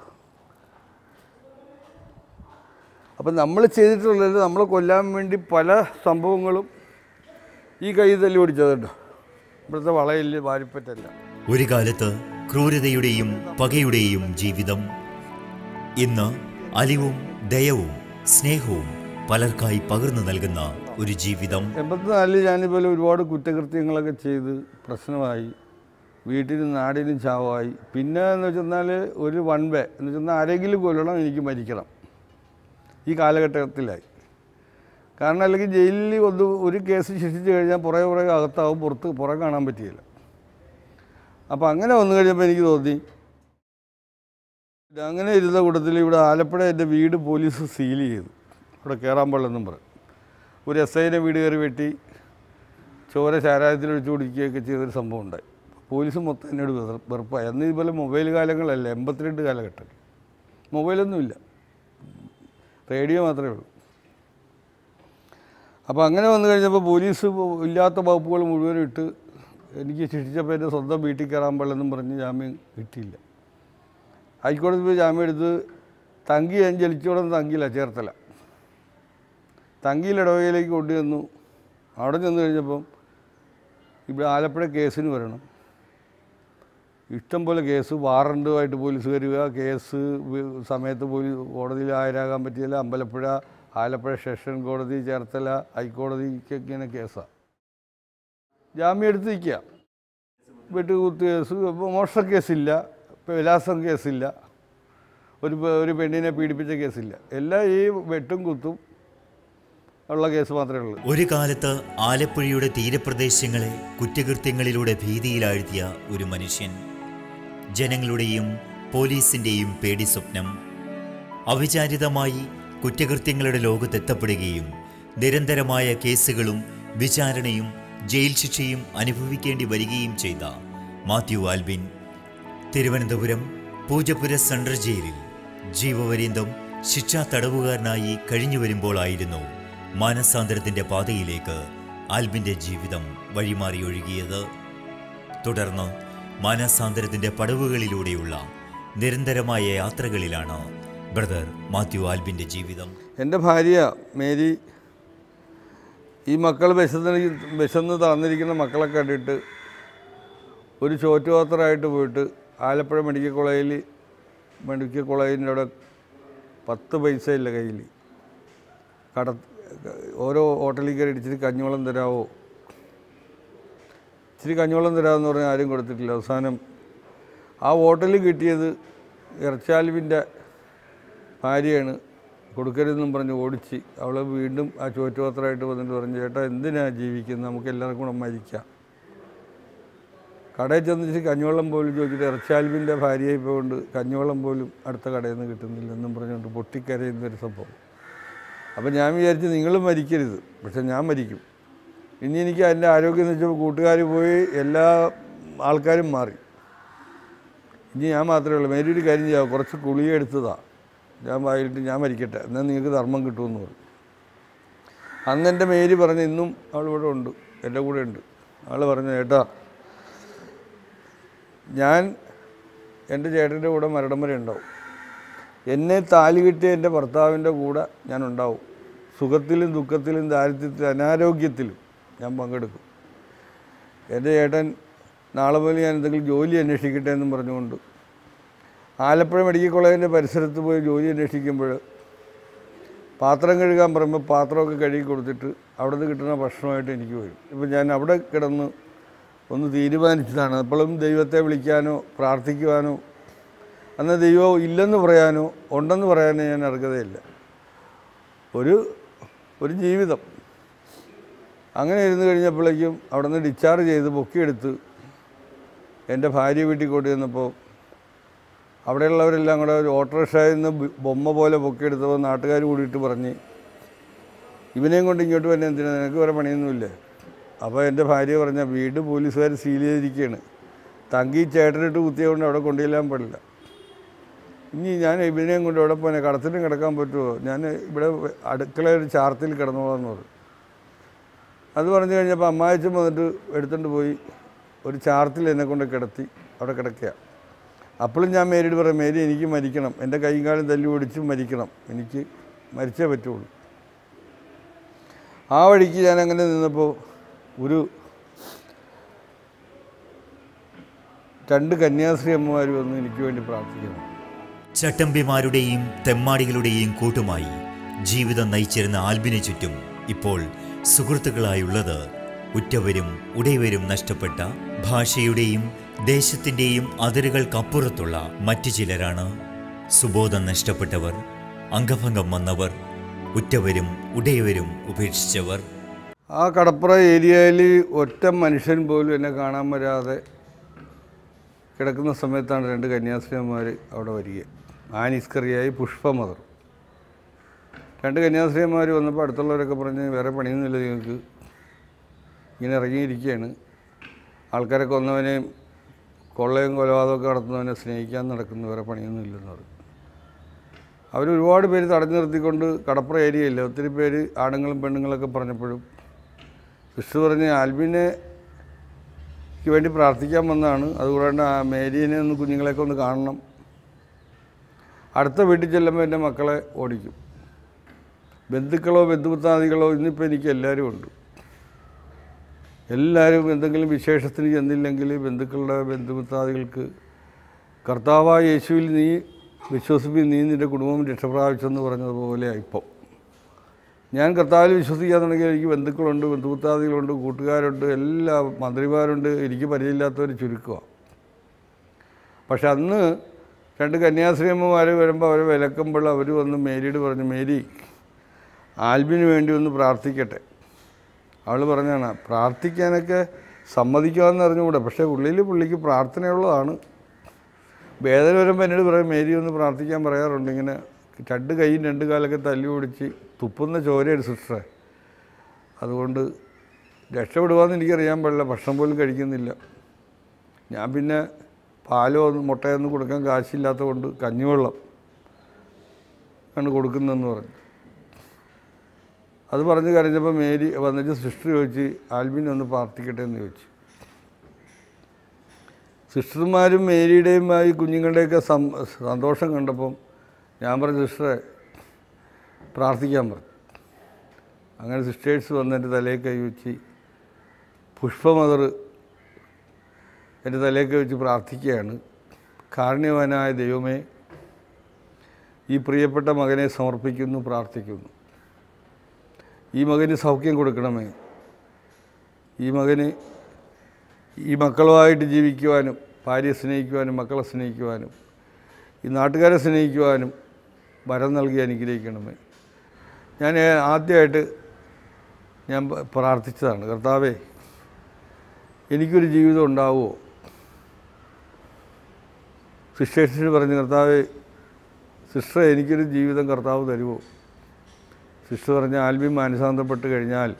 Speaker 3: അപ്പം നമ്മൾ ചെയ്തിട്ടുള്ളത് നമ്മളെ കൊല്ലാൻ വേണ്ടി പല സംഭവങ്ങളും ഈ കൈ തല്ലി ഓടിച്ചതുണ്ടോ ഇവിടുത്തെ വളയില്ല വാരിപ്പറ്റല്ല
Speaker 1: ഒരു കാലത്ത് ക്രൂരതയുടെയും പകയുടെയും ജീവിതം ഇന്ന് അലിവും ദയവും സ്നേഹവും പലർക്കായി പകർന്നു നൽകുന്ന ഒരു ജീവിതം
Speaker 3: എൺപത്തിനാലിൽ ഞാനിതുപോലെ ഒരുപാട് കുറ്റകൃത്യങ്ങളൊക്കെ ചെയ്ത് പ്രശ്നമായി വീട്ടിലും നാടിനും ചാവായി പിന്നെ എന്ന് വെച്ചെന്നാൽ ഒരു വൺ വേ എന്ന് വെച്ചെന്നാൽ ആരെങ്കിലും കൊല്ലണം എനിക്ക് മരിക്കണം ഈ കാലഘട്ടത്തിലായി കാരണം അല്ലെങ്കിൽ ജയിലിൽ ഒന്ന് ഒരു കേസ് ശിക്ഷിച്ച് കഴിഞ്ഞാൽ പുറകെ പുറകെ അകത്താവും പുറത്ത് പുറകെ കാണാൻ പറ്റിയില്ല അപ്പോൾ അങ്ങനെ വന്നു കഴിഞ്ഞപ്പോൾ എനിക്ക് തോന്നി അങ്ങനെ ഇരുന്ന കൂട്ടത്തിൽ ഇവിടെ ആലപ്പുഴ എൻ്റെ വീട് പോലീസ് സീൽ ചെയ്തു ഇവിടെ കയറാൻ പാടില്ലെന്നും പറയും ഒരു എസ് ഐനെ വീട് കയറി വെട്ടി ചോര ചാരായത്തിലൊഴിച്ച് കുടിക്കുകയൊക്കെ ചെയ്തൊരു സംഭവം ഉണ്ടായി പോലീസ് മൊത്തം എന്നോട് വെറു- വെറുപ്പായി അന്ന് ഇതുപോലെ മൊബൈൽ കാലങ്ങളല്ല എൺപത്തിരണ്ട് കാലഘട്ടം മൊബൈലൊന്നുമില്ല റേഡിയോ മാത്രമേ ഉള്ളൂ അപ്പോൾ അങ്ങനെ വന്നു കഴിഞ്ഞപ്പോൾ പോലീസ് ഇല്ലാത്ത വകുപ്പുകൾ മുഴുവനും ഇട്ട് എനിക്ക് ശിക്ഷിച്ചപ്പോൾ എൻ്റെ സ്വന്തം വീട്ടിൽ കയറാൻ പാടില്ലെന്നും പറഞ്ഞ് ജാമ്യം കിട്ടിയില്ല ഹൈക്കോടതി പോയി ജാമ്യം എടുത്ത് തങ്കി ഞാൻ ജലിച്ചോടെ തങ്കിയില്ല ചേർത്തല തങ്കിയിൽ ഇടവകയിലേക്ക് കൊണ്ടുവന്നു അവിടെ ചെന്ന് കഴിഞ്ഞപ്പം ഇവിടെ ആലപ്പുഴ കേസിന് വരണം ഇഷ്ടം പോലെ കേസ് വാറണ്ടുമായിട്ട് പോലീസ് വരിക കേസ് വി- സമയത്ത് പോലീസ് കോടതിയിൽ ഹാജരാകാൻ പറ്റിയില്ല അമ്പലപ്പുഴ ആലപ്പുഴ സെഷൻ കോടതി ചേർത്തല ഹൈക്കോടതിക്ക് ഇങ്ങനെ കേസാണ് ജാമ്യം എടുത്ത് നിൽക്കുക വെട്ടുകുത്ത് കേസ് മോഷണ കേസില്ല വിലാസം കേസില്ല ഒരു പെ- ഒരു പെണ്ണിനെ പീഡിപ്പിച്ച കേസില്ല എല്ലാം ഈ വെട്ടും കുത്തും ഉള്ള കേസ് മാത്രമേ ഉള്ളൂ
Speaker 1: ഒരു കാലത്ത് ആലപ്പുഴയുടെ തീരപ്രദേശങ്ങളെ കുറ്റകൃത്യങ്ങളിലൂടെ ഭീതിയിലാഴ്ത്തിയ ഒരു മനുഷ്യൻ ജനങ്ങളുടെയും പോലീസിന്റെയും പേടി സ്വപ്നം അവിചാരിതമായി കുറ്റകൃത്യങ്ങളുടെ ലോകത്തെത്തപ്പെടുകയും നിരന്തരമായ കേസുകളും വിചാരണയും ജയിൽ ശിക്ഷയും അനുഭവിക്കേണ്ടി വരികയും ചെയ്ത മാത്യു ആൽബിൻ തിരുവനന്തപുരം പൂജപ്പുര സെൻട്രൽ ജയിലിൽ ജീവപര്യന്തം ശിക്ഷാ തടവുകാരനായി കഴിഞ്ഞു വരുമ്പോഴായിരുന്നു മാനസാന്തരത്തിന്റെ പാതയിലേക്ക് ആൽബിന്റെ ജീവിതം വഴിമാറി ഒഴുകിയത് തുടർന്ന് മാനസാന്തരത്തിന്റെ പടവുകളിലൂടെയുള്ള നിരന്തരമായ യാത്രകളിലാണ് ബ്രദർ മാത്യു ആൽബിന്റെ ജീവിതം
Speaker 3: എൻ്റെ ഭാര്യ മേരി ഈ മക്കൾ വിശന്ന് വിശന്ന് തളർന്നിരിക്കുന്ന മക്കളെ കണ്ടിട്ട് ഒരു ചോറ്റുപാത്രമായിട്ട് പോയിട്ട് ആലപ്പുഴ മെഡിക്കൽ കോളേജിൽ മെഡിക്കൽ കോളേജിൻ്റെ അവിടെ പത്ത് പൈസ ഇല്ല കയ്യിൽ കട ഓരോ ഹോട്ടലിൽ കയറി ഇച്ചിരി കഞ്ഞിവെള്ളം തരാമോ ഇച്ചിരി കഞ്ഞിവെള്ളം തരാമെന്ന് പറഞ്ഞാൽ ആരും കൊടുത്തിട്ടില്ല അവസാനം ആ ഹോട്ടലിൽ കിട്ടിയത് ഇറച്ചാലുവിൻ്റെ ഭാര്യയാണ് കൊടുക്കരുതെന്നും പറഞ്ഞ് ഓടിച്ച് അവളെ വീണ്ടും ആ ചോറ്റുപാത്രമായിട്ട് വന്നിട്ട് പറഞ്ഞു ചേട്ടാ എന്തിനാ ജീവിക്കുന്നത് നമുക്ക് എല്ലാവർക്കും കൂടെ മരിക്കാം കടയിൽ ചെന്ന് ഇച്ചിരി കഞ്ഞിവെള്ളം പോലും ചോദിച്ചിട്ട് ഇറച്ചാൽവിൻ്റെ ഭാര്യയെ പോകൊണ്ട് കഞ്ഞിവെള്ളം പോലും അടുത്ത കടയിൽ നിന്ന് കിട്ടുന്നില്ലെന്നും പറഞ്ഞുകൊണ്ട് പൊട്ടിക്കരയുന്നൊരു സംഭവം അപ്പം ഞാൻ വിചാരിച്ചു നിങ്ങളും മരിക്കരുത് പക്ഷെ ഞാൻ മരിക്കും ഇനി എനിക്ക് എൻ്റെ ആരോഗ്യം എന്ന് വെച്ചപ്പോൾ കൂട്ടുകാർ പോയി എല്ലാ ആൾക്കാരും മാറി ഇനി ഞാൻ മാത്രമേ ഉള്ളൂ മേരി ഒരു കാര്യം ചെയ്യാം കുറച്ച് ഗുളിക എടുത്തതാണ് ഞാൻ വായിട്ട് ഞാൻ മരിക്കട്ടെ എന്നാൽ നിങ്ങൾക്ക് ധർമ്മം കിട്ടുമെന്ന് പറഞ്ഞു അന്ന് എൻ്റെ മേരി പറഞ്ഞു ഇന്നും അവൾ ഇവിടെ ഉണ്ട് എൻ്റെ കൂടെ ഉണ്ട് അവൾ പറഞ്ഞു ചേട്ടാ ഞാൻ എൻ്റെ ചേട്ടൻ്റെ കൂടെ മരണം വരെ ഉണ്ടാവും എന്നെ താലി കിട്ടിയ എൻ്റെ ഭർത്താവിൻ്റെ കൂടെ ഞാൻ ഉണ്ടാവും സുഖത്തിലും ദുഃഖത്തിലും ദാരിദ്ര്യത്തിലും അനാരോഗ്യത്തിലും ഞാൻ പങ്കെടുക്കും എൻ്റെ ചേട്ടൻ നാളെ മുതൽ ഞാൻ എന്തെങ്കിലും ജോലി അന്വേഷിക്കട്ടെ എന്നും പറഞ്ഞുകൊണ്ട് ആലപ്പുഴ മെഡിക്കൽ കോളേജിൻ്റെ പരിസരത്ത് പോയി ജോലി അന്വേഷിക്കുമ്പോൾ പാത്രം കഴുകാൻ പറയുമ്പോൾ പാത്രമൊക്കെ കഴുകി കൊടുത്തിട്ട് അവിടെ നിന്ന് കിട്ടുന്ന ഭക്ഷണമായിട്ട് എനിക്ക് വരും ഇപ്പം ഞാൻ അവിടെ കിടന്ന് ഒന്ന് തീരുമാനിച്ചതാണ് അപ്പോഴും ദൈവത്തെ വിളിക്കാനോ പ്രാർത്ഥിക്കുവാനോ അന്ന് ദൈവം ഇല്ലെന്ന് പറയാനോ ഉണ്ടെന്ന് പറയാനോ ഞാൻ അർഹതയില്ല ഒരു ഒരു ജീവിതം അങ്ങനെ ഇരുന്ന് കഴിഞ്ഞപ്പോഴേക്കും അവിടെ നിന്ന് ഡിസ്ചാർജ് ചെയ്ത് പൊക്കിയെടുത്ത് എൻ്റെ ഭാര്യ വീട്ടിൽ കൊണ്ടു ചെന്നപ്പോൾ അവിടെയുള്ളവരെല്ലാം കൂടെ ഒരു ഓട്ടോറിക്ഷയിൽ നിന്ന് ബ് ബൊമ്മ പോലെ പൊക്കിയെടുത്തപ്പോൾ നാട്ടുകാർ കൂടിയിട്ട് പറഞ്ഞ് ഇവനെയും കൊണ്ട് ഇങ്ങോട്ട് വന്നെ എന്തിനാ നിനക്ക് വേറെ പണിയൊന്നുമില്ലേ അപ്പോൾ എൻ്റെ ഭാര്യ പറഞ്ഞ വീട് പോലീസുകാർ സീൽ ചെയ്തിരിക്കുകയാണ് തങ്കി ചേട്ടനിട്ട് കുത്തിയതുകൊണ്ട് അവിടെ കൊണ്ടുചെല്ലാൻ പാടില്ല ഇനി ഞാൻ ഇവനെയും കൊണ്ട് എവിടെ പോകാൻ കടത്തിനും കിടക്കാൻ പറ്റുമോ ഞാൻ ഇവിടെ അടുക്കള ഒരു ചാർത്തിൽ കിടന്നോളാന്ന് പറഞ്ഞു അത് പറഞ്ഞു കഴിഞ്ഞപ്പോൾ അമ്മായച്ചൻ വന്നിട്ട് എടുത്തുകൊണ്ട് പോയി ഒരു ചാർത്തിൽ എന്നെ കൊണ്ട് കിടത്തി അവിടെ കിടക്കുക അപ്പോഴും ഞാൻ മേരിയോട് പറയാം മേരി എനിക്ക് മരിക്കണം എൻ്റെ കൈയും കാലും തല്ലി ഓടിച്ച് മരിക്കണം എനിക്ക് മരിച്ചേ പറ്റുള്ളൂ ആ വഴിക്ക് ഞാൻ അങ്ങനെ നിന്നപ്പോൾ ഒരു രണ്ട് കന്യാസ്ത്രീ അമ്മമാർ വന്ന് എനിക്ക് വേണ്ടി പ്രാർത്ഥിക്കുന്നു
Speaker 1: ചട്ടമ്പിമാരുടെയും തെമ്മാടികളുടെയും കൂട്ടുമായി ജീവിതം നയിച്ചിരുന്ന ആൽബിന് ചുറ്റും ഇപ്പോൾ സുഹൃത്തുക്കളായുള്ളത് ഉറ്റവരും ഉടയവരും നഷ്ടപ്പെട്ട ഭാഷയുടെയും ദേശത്തിൻ്റെയും അതിരുകൾക്കപ്പുറത്തുള്ള മറ്റു ചിലരാണ് സുബോധം നഷ്ടപ്പെട്ടവർ അംഗഭംഗം വന്നവർ ഉറ്റവരും ഉടയവരും ഉപേക്ഷിച്ചവർ
Speaker 3: ആ കടപ്പുറ ഏരിയയിൽ ഒറ്റ മനുഷ്യൻ പോലും എന്നെ കാണാൻ വരാതെ കിടക്കുന്ന സമയത്താണ് രണ്ട് കന്യാസ്ത്രീമാർ അവിടെ വരിക ആനിസ്കറിയായി പുഷ്പമദർ രണ്ട് കന്യാസ്ത്രീമാർ വന്നപ്പോൾ അടുത്തുള്ളവരൊക്കെ പറഞ്ഞ് വേറെ പണിയൊന്നുമില്ല നിങ്ങൾക്ക് ഇങ്ങനെ ഇറങ്ങിയിരിക്കുകയാണ് ആൾക്കാരൊക്കെ വന്നവനെ കൊള്ളയും കൊലപാതകമൊക്കെ നടത്തുന്നവനെ സ്നേഹിക്കാൻ നടക്കുന്നവരെ പണിയൊന്നും ഇല്ലെന്ന് പറഞ്ഞു അവർ ഒരുപാട് പേര് തടഞ്ഞു നിർത്തിക്കൊണ്ട് കടപ്പുറ ഏരിയയില്ല ഒത്തിരി പേര് ആണുങ്ങളും പെണ്ണുങ്ങളൊക്കെ പറഞ്ഞപ്പോഴും വിഷ്ണു പറഞ്ഞ് ആൽബിനെ ക്ക് വേണ്ടി പ്രാർത്ഥിക്കാൻ വന്നതാണ് അതുകൂടാണ്ട് ആ മേരീനെ ഒന്ന് കുഞ്ഞുങ്ങളെയൊക്കെ ഒന്ന് കാണണം അടുത്ത വീട്ടിൽ ചെല്ലുമ്പോൾ എൻ്റെ മക്കളെ ഓടിക്കും ബന്ധുക്കളോ ബന്ധുമിത്രാദികളോ ഇന്നിപ്പോൾ എനിക്ക് എല്ലാവരും ഉണ്ട് എല്ലാവരും എന്തെങ്കിലും വിശേഷത്തിന് ചെന്നില്ലെങ്കിൽ ബന്ധുക്കളുടെ ബന്ധുമിത്രാദികൾക്ക് കർത്താവായ യേശുവിൽ നീ വിശ്വസിപ്പിൽ നീ നിൻ്റെ കുടുംബം രക്ഷപ്രാപിച്ചെന്ന് പറഞ്ഞതുപോലെ ഇപ്പം ഞാൻ കർത്താവിൽ വിശ്വസിക്കാൻ തുടങ്ങിയ എനിക്ക് ബന്ധുക്കളുണ്ട് ബന്ധുമിത്രാദികളുണ്ട് കൂട്ടുകാരുണ്ട് എല്ലാ മന്ത്രിമാരുണ്ട് എനിക്ക് പരിചയമില്ലാത്തവർ ചുരുക്കമാണ് പക്ഷെ അന്ന് രണ്ട് കന്യാസ്ത്രീയമ്മമാർ വരുമ്പോൾ അവർ വിലക്കുമ്പോൾ അവർ വന്ന് മേരിയോട് പറഞ്ഞു മേരി ആൽബിന് വേണ്ടി ഒന്ന് പ്രാർത്ഥിക്കട്ടെ അവൾ പറഞ്ഞാണ് പ്രാർത്ഥിക്കാനൊക്കെ സമ്മതിക്കാമെന്ന് അറിഞ്ഞുകൂടെ പക്ഷേ ഉള്ളിൽ പുള്ളിക്ക് പ്രാർത്ഥനയുള്ളതാണ് വേദന വരുമ്പോൾ എന്നോട് പറയും മേരി ഒന്ന് പ്രാർത്ഥിക്കാൻ പറയാറുണ്ട് ഇങ്ങനെ രണ്ട് കൈയും രണ്ട് കാലൊക്കെ തല്ലി ഓടിച്ച് തുപ്പുന്ന ചോരയാണ് സിസ്റ്ററെ അതുകൊണ്ട് രക്ഷപ്പെടുവാന്ന് എനിക്കറിയാൻ പാടില്ല ഭക്ഷണം പോലും കഴിക്കുന്നില്ല ഞാൻ പിന്നെ പാലോ ഒന്നും മുട്ടയൊന്നും കൊടുക്കാൻ കാശില്ലാത്തത് കൊണ്ട് കഞ്ഞിവെള്ളം ആണ് കൊടുക്കുന്നതെന്ന് പറഞ്ഞു അത് പറഞ്ഞ് കരഞ്ഞപ്പോൾ മേരി വന്നിട്ട് സിസ്റ്റർ ചോദിച്ച് ആൽബിനെ ഒന്ന് പ്രാർത്ഥിക്കട്ടെ എന്ന് ചോദിച്ചു സിസ്റ്റർമാരും മേരിയുടെയും ഈ കുഞ്ഞുങ്ങളുടെയൊക്കെ സം സന്തോഷം കണ്ടപ്പം ഞാൻ പറഞ്ഞു സിസ്റ്ററെ പ്രാർത്ഥിക്കാൻ പറഞ്ഞു അങ്ങനെ സിസ്റ്റേഴ്സ് വന്ന് എൻ്റെ തലയിൽ കൈ വെച്ച് പുഷ്പമതർ എൻ്റെ തലയിൽ കൈ വെച്ച് പ്രാർത്ഥിക്കുകയാണ് കാരുണ്യവാനായ ദൈവമേ ഈ പ്രിയപ്പെട്ട മകനെ സമർപ്പിക്കുന്നു പ്രാർത്ഥിക്കുന്നു ഈ മകന് സൗഖ്യം കൊടുക്കണമേ ഈ മകന് ഈ മക്കളുമായിട്ട് ജീവിക്കുവാനും ഭാര്യയെ സ്നേഹിക്കുവാനും മക്കളെ സ്നേഹിക്കുവാനും ഈ നാട്ടുകാരെ സ്നേഹിക്കുവാനും വരം നൽകി അനുഗ്രഹിക്കണമേ ഞാൻ ആദ്യമായിട്ട് ഞാൻ പ- പ്രാർത്ഥിച്ചതാണ് കർത്താവേ എനിക്കൊരു ജീവിതം ഉണ്ടാവുമോ സിസ്റ്റേഴ്സിന് പറഞ്ഞു കർത്താവേ സിസ്റ്ററെ എനിക്കൊരു ജീവിതം കർത്താവ് തരുമോ സിസ്റ്റർ പറഞ്ഞ ആൽബി മാനസാന്തരപ്പെട്ട് കഴിഞ്ഞാൽ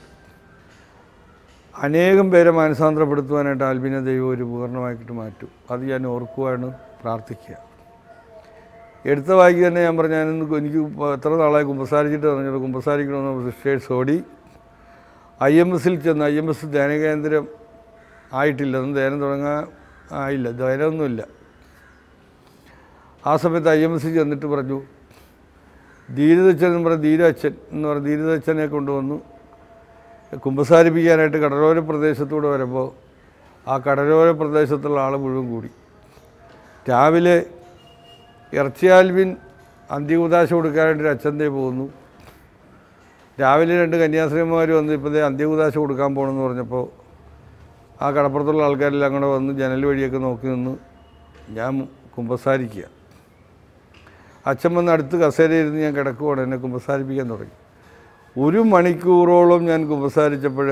Speaker 3: അനേകം പേരെ മാനസാന്തരപ്പെടുത്തുവാനായിട്ട് ആൽബിനെ ദൈവം ഒരു ഉപകരണമാക്കിയിട്ട് മാറ്റും അത് ഞാൻ ഓർക്കുവാണ് പ്രാർത്ഥിക്കുക എടുത്ത വായിക്ക് തന്നെ ഞാൻ പറഞ്ഞു ഞാനിന്ന് എനിക്ക് ഇപ്പൊ എത്ര നാളായി കുമ്പസാരിച്ചിട്ട് പറഞ്ഞത് കുമ്പസാരിക്കണമെന്ന് സിസ്റ്റേഴ്സ് ഓടി ഐ എം എസിൽ ചെന്ന് ഐ എം എസ് ധ്യാനകേന്ദ്രം ആയിട്ടില്ല ഒന്നും ധ്യാനം തുടങ്ങാൻ ആയില്ല ധ്യാനമൊന്നുമില്ല ആ സമയത്ത് ഐ എം എസിൽ ചെന്നിട്ട് പറഞ്ഞു ധീരതച്ചൻ എന്ന് പറഞ്ഞ ധീരച്ചൻ എന്ന് പറഞ്ഞ ധീരതച്ചനെ കൊണ്ടുവന്നു കുമ്പസാരിപ്പിക്കാനായിട്ട് കടലോര പ്രദേശത്തൂടെ വരുമ്പോൾ ആ കടലോര പ്രദേശത്തുള്ള ആൾ മുഴുവൻ കൂടി രാവിലെ ഇറച്ചിയാൽവിൻ അന്ത്യകുദാശ കൊടുക്കാനായിട്ട് ഒരു അച്ഛൻ്റെ പോകുന്നു രാവിലെ രണ്ട് കന്യാസ്ത്രീമാർ വന്ന് ഇപ്പോൾ ദേ അന്ത്യകുദാശ കൊടുക്കാൻ പോകണമെന്ന് പറഞ്ഞപ്പോൾ ആ കടപ്പുറത്തുള്ള ആൾക്കാരെല്ലാം കൂടെ വന്ന് ജനൽ വഴിയൊക്കെ നോക്കി നിന്ന് ഞാൻ കുമ്പസാരിക്കുക അച്ഛൻ വന്ന് അടുത്ത് കസേരയിരുന്ന് ഞാൻ കിടക്കുവാണ് എന്നെ കുമ്പസാരിപ്പിക്കാൻ തുടങ്ങി ഒരു മണിക്കൂറോളം ഞാൻ കുമ്പസാരിച്ചപ്പോൾ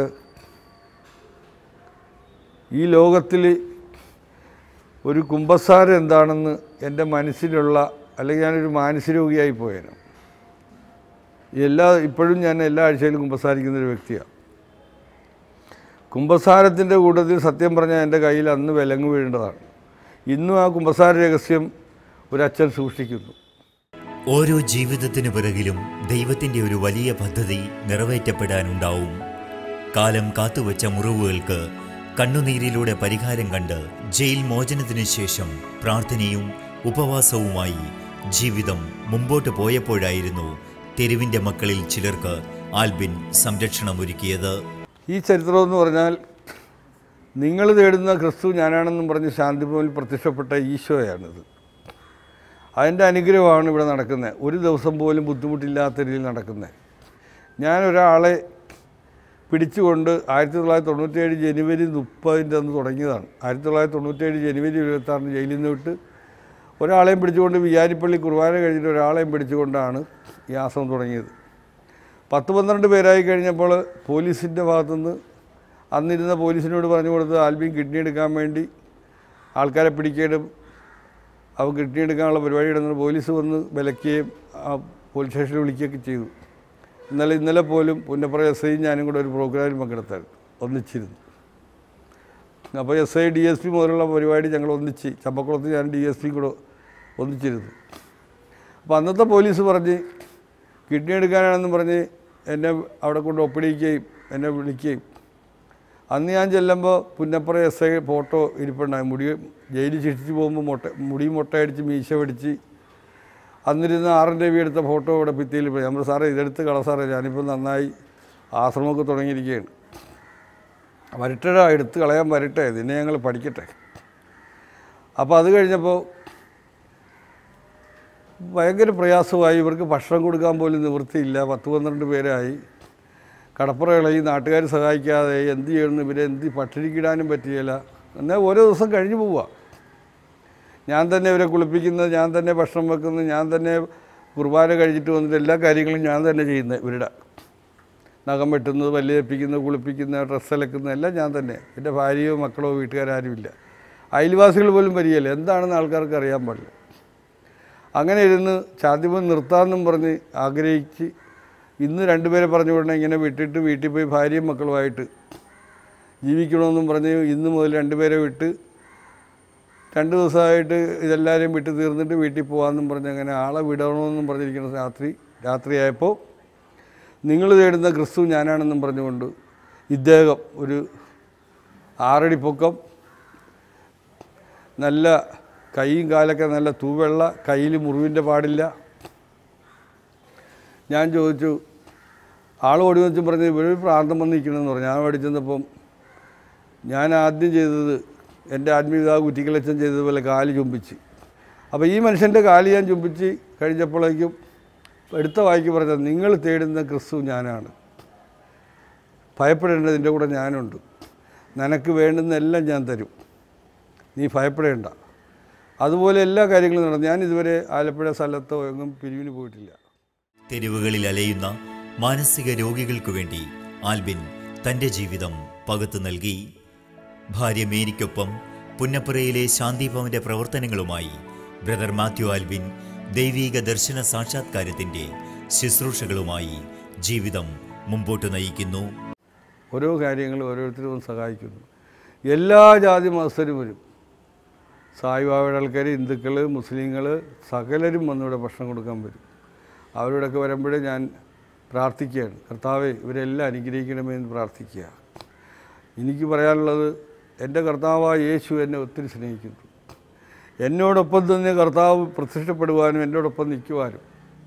Speaker 3: ഈ ലോകത്തിൽ ഒരു കുമ്പസാരം എന്താണെന്ന് എൻ്റെ മനസ്സിലുള്ള അല്ലെങ്കിൽ ഞാനൊരു മാനസികരോഗിയായി പോയേനെ എല്ലാ ഇപ്പോഴും ഞാൻ എല്ലാ ആഴ്ചയിലും കുമ്പസാരിക്കുന്ന ഒരു വ്യക്തിയാണ് കുമ്പസാരത്തിൻ്റെ കൂട്ടത്തിൽ സത്യം പറഞ്ഞാൽ എൻ്റെ കയ്യിൽ അന്ന് വിലങ്ങ് വീഴേണ്ടതാണ് ഇന്നും ആ കുമ്പസാര രഹസ്യം ഒരു അച്ഛൻ സൂക്ഷിക്കുന്നു
Speaker 1: ഓരോ ജീവിതത്തിനു പിറകിലും ദൈവത്തിന്റെ ഒരു വലിയ പദ്ധതി നിറവേറ്റപ്പെടാനുണ്ടാവും കാലം കാത്തുവച്ച മുറിവുകൾക്ക് കണ്ണുനീരിലൂടെ പരിഹാരം കണ്ട് ജയിൽ മോചനത്തിനു ശേഷം പ്രാർത്ഥനയും ഉപവാസവുമായി ജീവിതം മുമ്പോട്ട് പോയപ്പോഴായിരുന്നു തെരുവിന്റെ മക്കളിൽ ചിലർക്ക് ആൽബിൻ സംരക്ഷണമൊരുക്കിയത്
Speaker 3: ഈ ചരിത്രം എന്ന് പറഞ്ഞാൽ നിങ്ങൾ തേടുന്ന ക്രിസ്തു ഞാനാണെന്നും പറഞ്ഞ് ശാന്തിഭവനിൽ പ്രത്യക്ഷപ്പെട്ട ഈശോയാണിത് അതിൻ്റെ അനുഗ്രഹമാണ് ഇവിടെ നടക്കുന്നത് ഒരു ദിവസം പോലും ബുദ്ധിമുട്ടില്ലാത്ത രീതിയിൽ നടക്കുന്നത് ഞാൻ ഒരാളെ പിടിച്ചുകൊണ്ട് ആയിരത്തി തൊള്ളായിരത്തി തൊണ്ണൂറ്റേഴ് ജനുവരി മുപ്പതിൻ്റെ അന്ന് തുടങ്ങിയതാണ് ആയിരത്തി തൊള്ളായിരത്തി തൊണ്ണൂറ്റേഴ് ജനുവരി ഇരുപത്താറിന് ജയിലിൽ നിന്ന് വിട്ട് ഒരാളെയും പിടിച്ചുകൊണ്ട് വിയാരിപ്പള്ളി കുർബാന കഴിഞ്ഞിട്ട് ഒരാളെയും പിടിച്ചുകൊണ്ടാണ് ഈ ആശ്രമം തുടങ്ങിയത് പത്ത് പന്ത്രണ്ട് പേരായി കഴിഞ്ഞപ്പോൾ പോലീസിൻ്റെ ഭാഗത്തുനിന്ന് അന്നിരുന്ന പോലീസിനോട് പറഞ്ഞു കൊടുത്ത് ആൽബിൻ കിഡ്നി എടുക്കാൻ വേണ്ടി ആൾക്കാരെ പിടിക്കുകയും അവ കിഡ്നി എടുക്കാനുള്ള പരിപാടി ഇടുന്നത് പോലീസ് വന്ന് വിലക്കുകയും ആ പോലീസ് സ്റ്റേഷനിൽ വിളിക്കുകയൊക്കെ ചെയ്തു ഇന്നലെ ഇന്നലെ പോലും പുന്നപ്പുറ എസ് ഐയും ഞാനും കൂടെ ഒരു പ്രോഗ്രാമിൽ പങ്കെടുത്തായിരുന്നു ഒന്നിച്ചിരുന്നു അപ്പോൾ S I D S P മുതലുള്ള പരിപാടി ഞങ്ങൾ ഒന്നിച്ച് ചമ്പക്കുളത്ത് ഞാൻ ഡി എസ് പി കൂടെ ഒന്നിച്ചിരുന്നു അപ്പോൾ അന്നത്തെ പോലീസ് പറഞ്ഞ് കിഡ്നി എടുക്കാനാണെന്ന് പറഞ്ഞ് എന്നെ അവിടെ കൊണ്ട് ഒപ്പിടിക്കുകയും എന്നെ വിളിക്കുകയും അന്ന് ഞാൻ ചെല്ലുമ്പോൾ പുന്നപ്പുറ എസ് ഐ ഫോട്ടോ ഇരിപ്പുണ്ടായി മുടി ജയിലിൽ ശിക്ഷിച്ച് പോകുമ്പോൾ മുട്ട മുടി മുട്ടയടിച്ച് മീശ പിടിച്ച് അന്നിരുന്ന് ആർ എൻ രവി എടുത്ത ഫോട്ടോ ഇവിടെ ഭിത്തിയിൽ പോയി നമ്മൾ സാറേ ഇതെടുത്ത് കള സാറേ ഞാനിപ്പോൾ നന്നായി ആശ്രമമൊക്കെ തുടങ്ങിയിരിക്കുകയാണ് വരട്ടടാ എടുത്ത് കളയാൻ വരട്ടെ ഇതിനെ ഞങ്ങൾ പഠിക്കട്ടെ അപ്പോൾ അത് കഴിഞ്ഞപ്പോൾ ഭയങ്കര പ്രയാസമായി ഇവർക്ക് ഭക്ഷണം കൊടുക്കാൻ പോലും നിവൃത്തിയില്ല പത്ത് പന്ത്രണ്ട് പേരായി കടപ്പുറകളെ ഈ നാട്ടുകാർ സഹായിക്കാതെ എന്ത് ചെയ്യണമെന്ന് ഇവരെ എന്ത് പട്ടിണിക്കിടാനും പറ്റിയില്ല എന്നാൽ ഓരോ ദിവസം കഴിഞ്ഞു പോവുക ഞാൻ തന്നെ ഇവരെ കുളിപ്പിക്കുന്നത് ഞാൻ തന്നെ ഭക്ഷണം വെക്കുന്നത് ഞാൻ തന്നെ കുർബാന കഴിച്ചിട്ട് വന്നിട്ട് എല്ലാ കാര്യങ്ങളും ഞാൻ തന്നെ ചെയ്യുന്നത് ഇവരുടെ നഖം വെട്ടുന്നത് പല്ല് തെപ്പിക്കുന്നത് കുളിപ്പിക്കുന്നത് ഡ്രസ്സ് അലക്കുന്നത് എല്ലാം ഞാൻ തന്നെ എൻ്റെ ഭാര്യയോ മക്കളോ വീട്ടുകാരും ഇല്ല അയൽവാസികൾ പോലും വരികയില്ല എന്താണെന്ന് ആൾക്കാർക്ക് അറിയാൻ പാടില്ല അങ്ങനെ ഇരുന്ന് ചാദ്യമം നിർത്താമെന്നും പറഞ്ഞ് ആഗ്രഹിച്ച് ഇന്ന് രണ്ടുപേരെ പറഞ്ഞു വിടണം ഇങ്ങനെ വിട്ടിട്ട് വീട്ടിൽ പോയി ഭാര്യയും മക്കളുമായിട്ട് ജീവിക്കണമെന്നും പറഞ്ഞ് ഇന്ന് മുതൽ രണ്ടുപേരെ വിട്ട് രണ്ട് ദിവസമായിട്ട് ഇതെല്ലാവരെയും വിട്ട് തീർന്നിട്ട് വീട്ടിൽ പോകാമെന്നും പറഞ്ഞ് അങ്ങനെ ആളെ വിടണമെന്നും പറഞ്ഞിരിക്കുന്ന രാത്രി രാത്രിയായപ്പോൾ നിങ്ങൾ തേടുന്ന ക്രിസ്തു ഞാനാണെന്നും പറഞ്ഞുകൊണ്ട് ഇദ്ദേഹം ഒരു ആറടി പൊക്കം നല്ല കൈയും കാലൊക്കെ നല്ല തൂവെള്ള കയ്യിൽ മുറിവിൻ്റെ പാടില്ല ഞാൻ ചോദിച്ചു ആൾ ഓടി വെച്ചും പറഞ്ഞ് ഇവിടെ പ്രാന്തം വന്ന് നിൽക്കണമെന്ന് പറഞ്ഞു ഞാൻ ഓടി ചെന്നപ്പം ഞാൻ ആദ്യം ചെയ്തത് എൻ്റെ ആത്മീയതാവ് കുറ്റിക്കളച്ചൻ ചെയ്തതുപോലെ കാല് ചുംബിച്ച് അപ്പോൾ ഈ മനുഷ്യൻ്റെ കാല് ഞാൻ ചുംബിച്ച് കഴിഞ്ഞപ്പോഴേക്കും എടുത്ത വായിക്ക് പറഞ്ഞത് നിങ്ങൾ തേടുന്ന ക്രിസ്തു ഞാനാണ് ഭയപ്പെടേണ്ടതിൻ്റെ കൂടെ ഞാനുണ്ട് നിനക്ക് വേണ്ടുന്നതെല്ലാം ഞാൻ തരും നീ ഭയപ്പെടേണ്ട അതുപോലെ എല്ലാ കാര്യങ്ങളും നടന്നു ഞാൻ ഇതുവരെ ആലപ്പുഴ സ്ഥലത്തോ എങ്ങും പിരിവിന് പോയിട്ടില്ല
Speaker 1: തെരുവുകളിൽ അലയുന്ന മാനസിക രോഗികൾക്കു വേണ്ടി ആൽബിൻ തന്റെ ജീവിതം പകുത്തു നൽകി ഭാര്യ മേരിക്കൊപ്പം പുന്നപ്പുറയിലെ ശാന്തിഭവന്റെ പ്രവർത്തനങ്ങളുമായി ബ്രദർ മാത്യു ആൽബിൻ ദൈവീക ദർശന സാക്ഷാത്കാരത്തിന്റെ ശുശ്രൂഷകളുമായി ജീവിതം മുമ്പോട്ട് നയിക്കുന്നു
Speaker 3: ഓരോ കാര്യങ്ങളും ഓരോരുത്തരും സഹായിക്കുന്നു എല്ലാ ജാതി മതസ്ഥരും വരും സായിബാബയുടെ ആൾക്കാർ ഹിന്ദുക്കൾ മുസ്ലിങ്ങൾ സകലരും വന്നിവിടെ ഭക്ഷണം കൊടുക്കാൻ വരും അവരോടൊക്കെ വരുമ്പോഴേ ഞാൻ പ്രാർത്ഥിക്കുകയാണ് കർത്താവെ ഇവരെല്ലാം അനുഗ്രഹിക്കണമേ എന്ന് പ്രാർത്ഥിക്കുക എനിക്ക് പറയാനുള്ളത് എൻ്റെ കർത്താവായ യേശു എന്നെ ഒത്തിരി സ്നേഹിക്കുന്നു എന്നോടൊപ്പം തന്നെ കർത്താവ് പ്രത്യക്ഷപ്പെടുവാനും എന്നോടൊപ്പം നിൽക്കുവാനും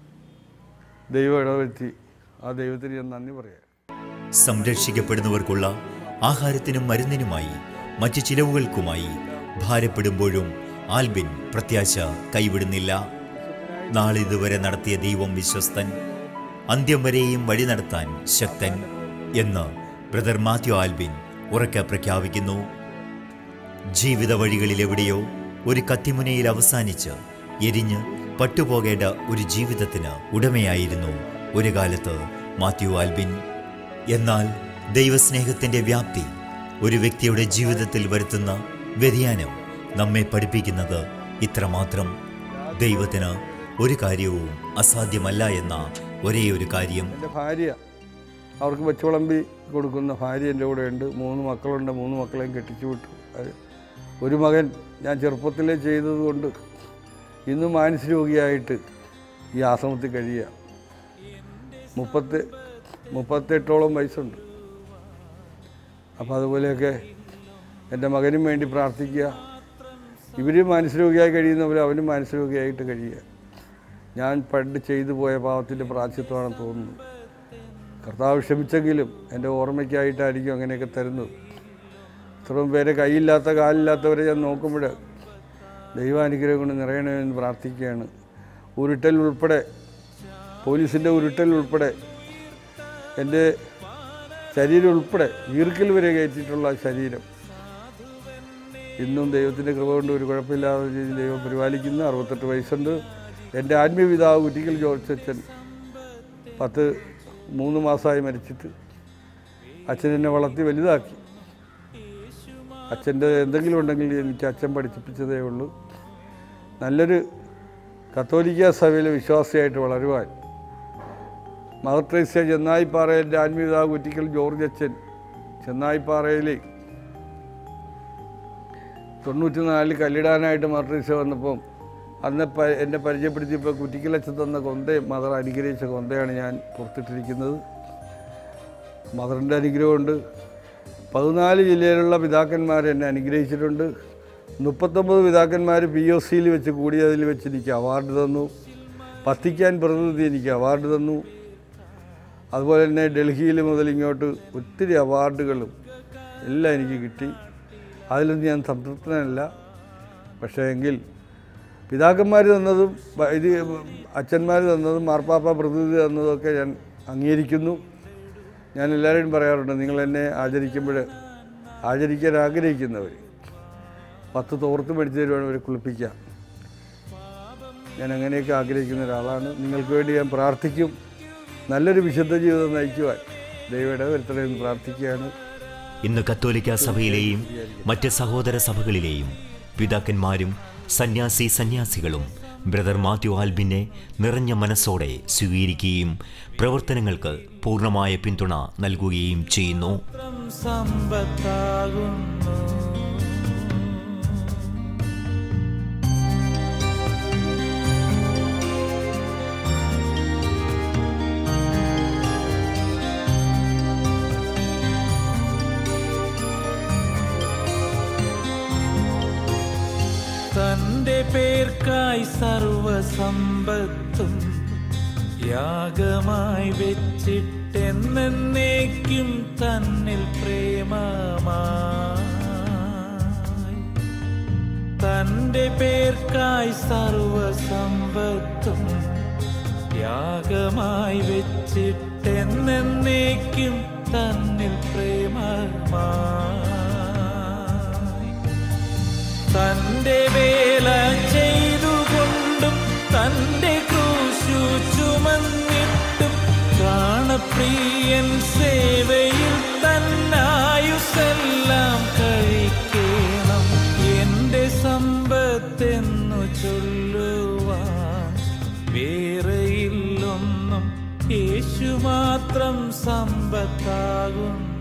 Speaker 3: ദൈവം ഇടവരുത്തി ആ ദൈവത്തിന് ഞാൻ നന്ദി പറയാം
Speaker 1: സംരക്ഷിക്കപ്പെടുന്നവർക്കുള്ള ആഹാരത്തിനും മരുന്നിനുമായി മറ്റ് ചിലവുകൾക്കുമായി ഭാരപ്പെടുമ്പോഴും ആൽബിൻ പ്രത്യാശ കൈവിടുന്നില്ല നാളിതുവരെ നടത്തിയ ദൈവം വിശ്വസ്തൻ അന്ത്യം വരെയും വഴി നടത്താൻ ശക്തൻ എന്ന് ബ്രദർ മാത്യു ആൽബിൻ ഉറക്കെ പ്രഖ്യാപിക്കുന്നു ജീവിത വഴികളിൽ എവിടെയോ ഒരു കത്തിമുനയിൽ അവസാനിച്ച് എരിഞ്ഞ് പട്ടുപോകേണ്ട ഒരു ജീവിതത്തിന് ഉടമയായിരുന്നു ഒരു കാലത്ത് മാത്യു ആൽബിൻ എന്നാൽ ദൈവസ്നേഹത്തിന്റെ വ്യാപ്തി ഒരു വ്യക്തിയുടെ ജീവിതത്തിൽ വരുത്തുന്ന വ്യതിയാനം നമ്മെ പഠിപ്പിക്കുന്നത് ഇത്രമാത്രം ദൈവത്തിന് ഒരു കാര്യവും അസാധ്യമല്ല എന്ന ഒരേ ഒരു കാര്യം
Speaker 3: എൻ്റെ ഭാര്യ അവർക്ക് വെച്ച് വിളമ്പി കൊടുക്കുന്ന ഭാര്യ എൻ്റെ കൂടെ ഉണ്ട് മൂന്ന് മക്കളുണ്ട് മൂന്ന് മക്കളെയും കെട്ടിച്ചു വിട്ടു അത് ഒരു മകൻ ഞാൻ ചെറുപ്പത്തിലേ ചെയ്തതുകൊണ്ട് ഇന്ന് മാനസിക രോഗിയായിട്ട് ഈ ആശ്രമത്തിൽ കഴിയുക മുപ്പത്തി മുപ്പത്തെട്ടോളം വയസ്സുണ്ട് അപ്പോൾ അതുപോലെയൊക്കെ എൻ്റെ മകനും വേണ്ടി പ്രാർത്ഥിക്കുക ഇവർ മാനസിക രോഗിയായി കഴിയുന്നവർ അവനും മാനസിക രോഗിയായിട്ട് കഴിയുക ഞാൻ പണ്ട് ചെയ്തു പോയ പാവത്തിൻ്റെ പ്രാച്യത്വമാണെന്ന് തോന്നുന്നു കർത്താവ് ക്ഷമിച്ചെങ്കിലും എൻ്റെ ഓർമ്മയ്ക്കായിട്ടായിരിക്കും അങ്ങനെയൊക്കെ തരുന്നത് ഇത്രയും പേരെ കൈയില്ലാത്ത കാലില്ലാത്തവരെ ഞാൻ നോക്കുമ്പോൾ ദൈവാനുഗ്രഹം കൊണ്ട് നിറയണമെന്ന് പ്രാർത്ഥിക്കുകയാണ് ഉരുട്ടൽ ഉൾപ്പെടെ പോലീസിൻ്റെ ഉരുട്ടൽ ഉൾപ്പെടെ എൻ്റെ ശരീരം ഉൾപ്പെടെ ഈർക്കൽ വരെ കയറ്റിയിട്ടുള്ള ശരീരം ഇന്നും ദൈവത്തിൻ്റെ കൃപ കൊണ്ട് ഒരു കുഴപ്പമില്ലാത്ത രീതിയിൽ ദൈവം പരിപാലിക്കുന്നു അറുപത്തെട്ട് വയസ്സുണ്ട് എൻ്റെ ആത്മീയ പിതാവ് കുറ്റിക്കൽ ജോർജ് അച്ഛൻ പത്ത് മൂന്ന് മാസമായി മരിച്ചിട്ട് അച്ഛൻ എന്നെ വളർത്തി വലുതാക്കി അച്ഛൻ്റെ എന്തെങ്കിലും ഉണ്ടെങ്കിൽ എനിക്ക് അച്ഛൻ പഠിപ്പിച്ചതേ ഉള്ളൂ നല്ലൊരു കത്തോലിക്ക സഭയിലെ വിശ്വാസിയായിട്ട് വളരുവാൻ മദർ ട്രേസ്യ ചെന്നായിപ്പാറയിലെ ആത്മീയതാവ് കുറ്റിക്കൽ ജോർജ് അച്ഛൻ ചെന്നായിപ്പാറയിൽ തൊണ്ണൂറ്റി നാലിൽ കല്ലിടാനായിട്ട് മർട്ടീസ വന്നപ്പം അന്ന് പ എന്നെ പരിചയപ്പെടുത്തിയപ്പോൾ കുറ്റിക്കലച്ച് തന്ന കൊന്തയും മദർ അനുഗ്രഹിച്ച കൊന്തയാണ് ഞാൻ പുറത്തിട്ടിരിക്കുന്നത് മദറിൻ്റെ അനുഗ്രഹമുണ്ട് പതിനാല് ജില്ലയിലുള്ള പിതാക്കന്മാർ എന്നെ അനുഗ്രഹിച്ചിട്ടുണ്ട് മുപ്പത്തൊമ്പത് പിതാക്കന്മാർ പി ഒ സിയിൽ വെച്ച് കൂടിയതിൽ വെച്ച് എനിക്ക് അവാർഡ് തന്നു വത്തിക്കാൻ പ്രതിനിധി എനിക്ക് അവാർഡ് തന്നു അതുപോലെ തന്നെ ഡൽഹിയിൽ മുതൽ ഇങ്ങോട്ട് ഒത്തിരി അവാർഡുകളും എല്ലാം എനിക്ക് കിട്ടി അതിലൊന്നും ഞാൻ സംതൃപ്തനല്ല പക്ഷേ എങ്കിൽ പിതാക്കന്മാർ തന്നതും ബ- ഇത് അച്ഛന്മാർ തന്നതും മാർപ്പാപ്പ പ്രതിനിധി തന്നതുമൊക്കെ ഞാൻ അംഗീകരിക്കുന്നു ഞാൻ എല്ലാവരോടും പറയാറുണ്ട് നിങ്ങൾ എന്നെ ആചരിക്കുമ്പോൾ ആചരിക്കാൻ ആഗ്രഹിക്കുന്നവർ പത്ത് തോർത്ത് മേടിച്ച് തരുവാണ് അവരെ കുളിപ്പിക്കാം ഞാൻ അങ്ങനെയൊക്കെ ആഗ്രഹിക്കുന്ന ഒരാളാണ് നിങ്ങൾക്ക് വേണ്ടി ഞാൻ പ്രാർത്ഥിക്കും നല്ലൊരു വിശുദ്ധ ജീവിതം നയിക്കുവാൻ ദൈവയുടെ വരുത്തണമെന്ന് പ്രാർത്ഥിക്കുകയാണ്
Speaker 1: ഇന്ന് കത്തോലിക്ക സഭയിലെയും മറ്റ് സഹോദര സഭകളിലെയും പിതാക്കന്മാരും സന്യാസി സന്യാസികളും ബ്രദർ മാത്യു ആൽബിനെ നിറഞ്ഞ മനസ്സോടെ സ്വീകരിക്കുകയും പ്രവർത്തനങ്ങൾക്ക് പൂർണ്ണമായ പിന്തുണ നൽകുകയും ചെയ്യുന്നു
Speaker 2: മാത്രം സമ്പത്താകുന്നു തന്റെ പേർക്കായി സർവസമ്പത്തും യാഗമായി വെച്ചിട്ടെന്നേക്കും തന്നിൽ പ്രേമമായി തന്റെ പേർക്കായി സർവസമ്പത്തും യാഗമായി വെച്ചിട്ടെന്നേക്കും തന്നിൽ പ്രേമമായി തന്റെ വേല ചെയ്തുകൊണ്ടും തന്റെ ക്രൂശു ചുമന്നിട്ടും പ്രാണപ്രിയൻ സേവയിൽ തന്നായുസെല്ലാം കഴിക്കണം എന്റെ സമ്പത്തെന്നു ചൊല്ലുവാൻ വേറെയില്ലൊന്നും യേശു മാത്രം സമ്പത്താകുന്നു